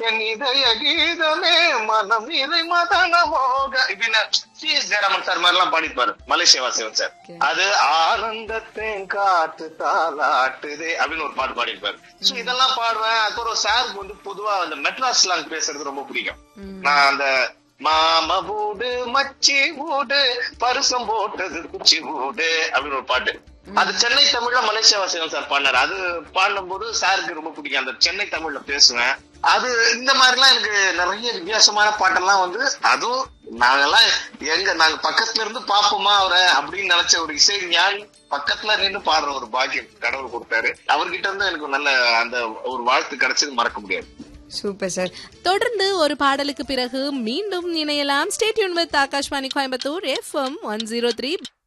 என் இதய கீதமே மனம் இறை மதன மோக இப்படின்னு சி எஸ் ஜெயராமன் சார் மாதிரி எல்லாம் பாடிப்பாரு மலேசியா வாசிவன் சார் Okay. அது ஆனந்தத்தின் காட்டு தாலாட்டுதே அப்படின்னு ஒரு பாட்டு பாடியிருப்பாரு சோ இதெல்லாம் பாடுவேன் அப்புறம் சாருக்கு வந்து பொதுவா அந்த மெட்ராஸ் ஸ்லாங் பேசுறது ரொம்ப பிடிக்கும் நான் அந்த மாம வீடு மச்சி வீடு பரிசம் போட்டது குச்சி வீடு அப்படின்னு ஒரு பாட்டு அது சென்னை தமிழ்ல மலேசியா வாசிவன் சார் பாடினாரு அது பாடும்போது சாருக்கு ரொம்ப பிடிக்கும் அந்த சென்னை தமிழ்ல பேசுவேன் அது இந்த மாதிரி எல்லாம் எனக்கு நிறைய வித்தியாசமான பாட்டெல்லாம் வந்து அதுவும் நாங்கெல்லாம் எங்க நாங்க பக்கத்துல இருந்து பாப்போமா அவரை அப்படின்னு நினைச்ச ஒரு இசை ஞானி பக்கத்துல நின்னு பாடுற ஒரு பாக்கியம் கடவுள் கொடுத்தாரு அவர்கிட்ட இருந்து எனக்கு நல்ல அந்த ஒரு வாழ்த்து கிடைச்சது மறக்க முடியாது சூப்பர் சார் தொடர்ந்து ஒரு பாடலுக்கு பிறகு மீண்டும் இணையலாம் stay tune with Akashvani Coimbatore FM one zero three